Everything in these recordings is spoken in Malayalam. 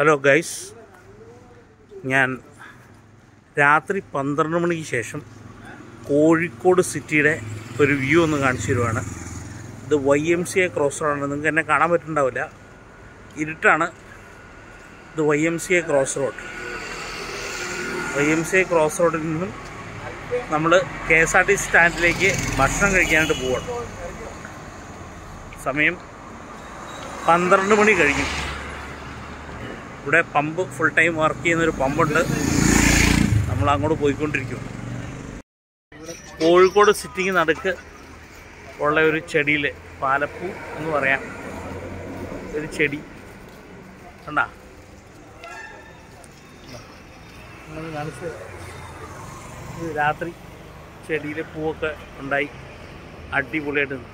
ഹലോ ഗൈസ് ഞാൻ രാത്രി പന്ത്രണ്ട് മണിക്ക് ശേഷം കോഴിക്കോട് സിറ്റിയുടെ ഒരു വ്യൂ ഒന്ന് കാണിച്ചു തരുവാണ് ഇത് Y M C A cross റോഡാണ് നിങ്ങൾക്ക് എന്നെ കാണാൻ പറ്റുന്നുണ്ടാവില്ല ഇരുട്ടാണ് ഇത് Y M C A cross road Y M C A cross റോഡിൽ നിന്നും നമ്മൾ കെ എസ് ആർ ടി സ്റ്റാൻഡിലേക്ക് ഭക്ഷണം കഴിക്കാനായിട്ട് പോവാണ് സമയം പന്ത്രണ്ട് മണി കഴിഞ്ഞു ഇവിടെ പമ്പ് ഫുൾ ടൈം വർക്ക് ചെയ്യുന്നൊരു പമ്പുണ്ട് നമ്മൾ അങ്ങോട്ട് പോയിക്കൊണ്ടിരിക്കും കോഴിക്കോട് സിറ്റിക്ക് നടുക്ക് ഉള്ള ഒരു ചെടിയിൽ പാലപ്പൂ എന്ന് പറയാം ഒരു ചെടി കണ്ടാ നിങ്ങള് കാണിച്ച് ഇത് രാത്രി ചെടിയിൽ പൂവൊക്കെ ഉണ്ടായി അടിപൊളിയായിട്ട് നിന്നു.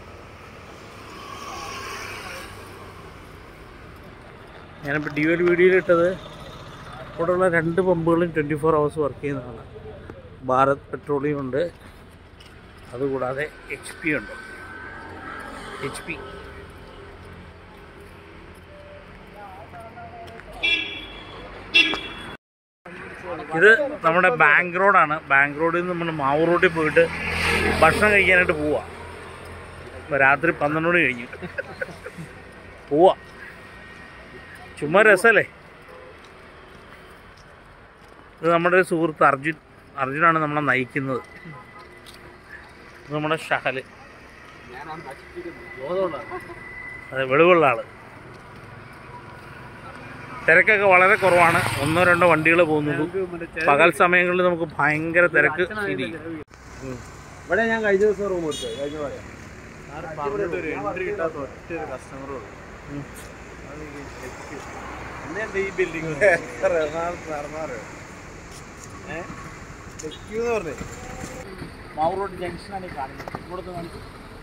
ഞാനിപ്പോൾ ഡി എൽ വീഡിയോയിലിട്ടത് ഇവിടെയുള്ള രണ്ട് പമ്പുകളും ട്വൻറ്റി ഫോർ അവേഴ്സ് വർക്ക് ചെയ്യുന്നതാണ് ഭാരത് പെട്രോളിയം ഉണ്ട് അതുകൂടാതെ എച്ച് പി ഉണ്ട് എച്ച് പി ഇത് നമ്മുടെ ബാങ്ക് റോഡാണ് ബാങ്ക് റോഡിൽ നിന്ന് നമ്മൾ മാവൂർ റോഡിൽ പോയിട്ട് ഭക്ഷണം കഴിക്കാനായിട്ട് പോവാ ഇപ്പൊ രാത്രി പന്ത്രണ്ട് മണി കഴിഞ്ഞു പോവാ ചുമ്മാ രസമല്ലേ ഇത് നമ്മുടെ ഒരു സുഹൃത്ത് അർജുൻ അർജുനാണ് നമ്മളെ നയിക്കുന്നത് ഇത് നമ്മുടെ ഷഹല് അതെ വെളിവുള്ള ആള് തിരക്കൊക്കെ വളരെ കുറവാണ് ഒന്നോ രണ്ടോ വണ്ടികൾ പോകുന്നുള്ളൂ പകൽ സമയങ്ങളിൽ നമുക്ക് ഭയങ്കര തിരക്ക് ഫീൽ ചെയ്യും ഉം. ഇവിടെ ഞാൻ കഴിഞ്ഞ ദിവസം റൂം എടുത്തത് കഴിഞ്ഞ പറയാം ഉം. ഈ ബിൽഡിംഗ് പറഞ്ഞേ മാവൂർ റോഡ് ജംഗ്ഷനാണ് ഈ കാണുന്നത് ഇവിടുത്തെ കാണിച്ചു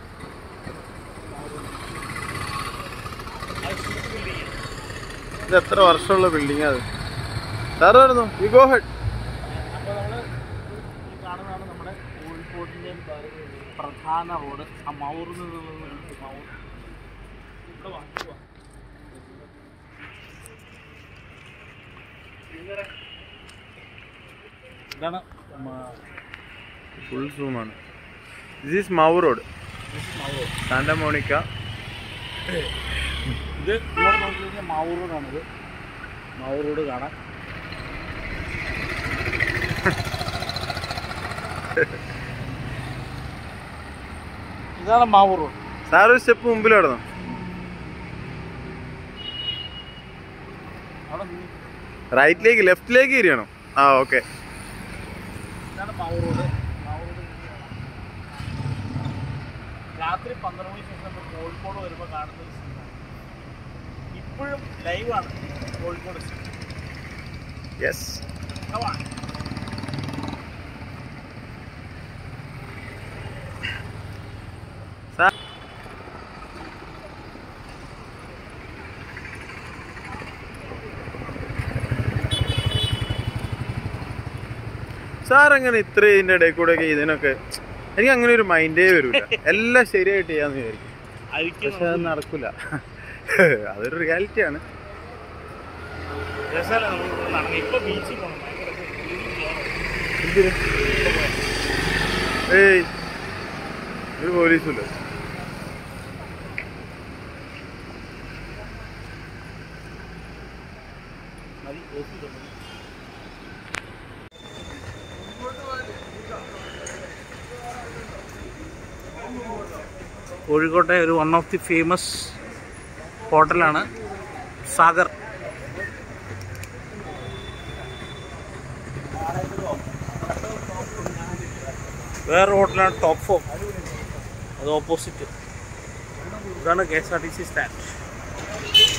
ഇത് എത്ര വർഷമുള്ള ബിൽഡിംഗ് അത് സാറായിരുന്നു യു ഗോ ഹെഡ് അപ്പോൾ നമ്മൾ ഈ കാണുന്നതാണ് നമ്മുടെ കോഴിക്കോടിൻ്റെ പ്രധാന റോഡ് ആ മാവൂറിൽ നിന്നുള്ള ഒരു മാവൂർ ഇവിടെ വാ, ഇവിടെ വാ. ഇതാണ് മ- ഫുൾ സൂമാണ് this is Mavoor road Mavoor Santa Monica ഇത് ഇവിടെ നോക്കി കഴിഞ്ഞാൽ മാവൂർ റോഡാണിത് മാവൂർ റോഡ് കാണാം ഇതാണ് മാവൂർ റോഡ് സാർ ഒരു സ്റ്റെപ്പ് മുമ്പിൽ കിടന്നു അവിടെ നിന്ന് റൈറ്റിലേക്ക് ലെഫ്റ്റിലേക്ക് തിരിയണം ആ ഓക്കെ ഇതാണ് മാവൂർ റോഡ് മാവൂർ റോഡ് രാത്രി പന്ത്രണ്ട് മണിക്ക് ശേഷം നമ്മൾ കോഴിക്കോട് വരുമ്പോൾ കാണുന്ന ഒരു സീനാണ് ഇപ്പോഴും ലൈവാണ് Kozhikode yes Come on. Sir sir അങ്ങനെ ഇത്ര ഇതിന്റെ ഇടയിൽ കൂടെ ഒക്കെ ഇതിനൊക്കെ എനിക്ക് അങ്ങനെ ഒരു മൈൻഡേ വരൂല എല്ലാം ശരിയായിട്ട് ചെയ്യാന്ന് വിചാരിക്കും അഴിക്കും പക്ഷെ അത് നടക്കൂല അതൊരു റിയാലിറ്റിയാണ് രസമല്ല നമുക്ക് നടന്ന് ഇപ്പൊ ബീച്ചിൽ പോകണം ഭയങ്കര എന്തിന് ഏയ് ഒരു പോലീസുമില്ല മതി ഓഫീസ് മതി കോഴിക്കോട്ടെ ഒരു വൺ ഓഫ് ദി ഫേമസ് ഹോട്ടലാണ് സാഗർ വേറെ ഹോട്ടലാണ് ടോപ്പ് ഫോം അത് ഓപ്പോസിറ്റ് ഇതാണ് K S R T C stand